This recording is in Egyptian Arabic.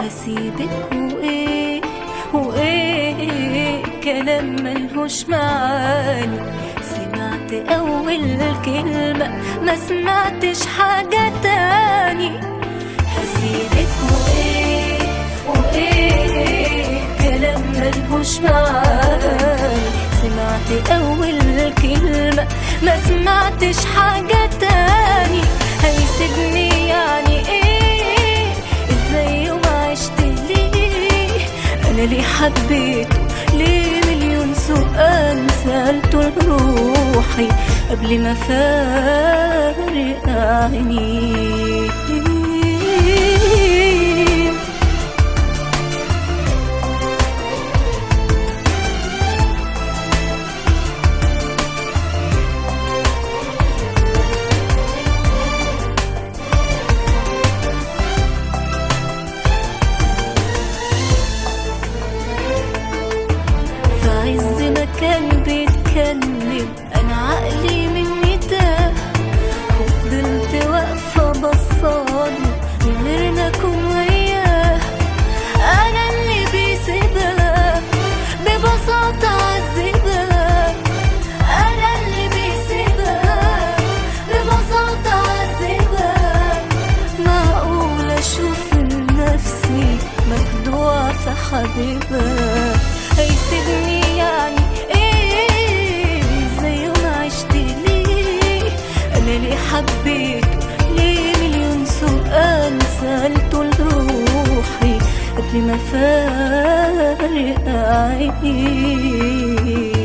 هسيبك وايه وايه كلام ملهوش معاني سمعت اول كلمة ما سمعتش حاجة تاني هسيبك وايه وايه كلام ملهوش معاني سمعت اول كلمة ما سمعتش حاجة تاني هيسيبني يعني ايه ازاي يوم عشت ليه انا ليه حبيته ليه مليون سؤال سألته لروحي قبل ما فارق عينيه في عز ما كان بيتكلم انا عقلي مني تاه وفضلت واقفه بصاله من غير ما اكون وياه انا اللي بيسيبها ببساطه عذبها انا اللي بيسيبها ببساطه عذبها معقول اشوف نفسي مخدوعه في حبيبها هيسيبني يعني ايه زي ما عشت ليه انا ليه حبيته ليه مليون سؤال سألته لروحي قبل ما فارق عيني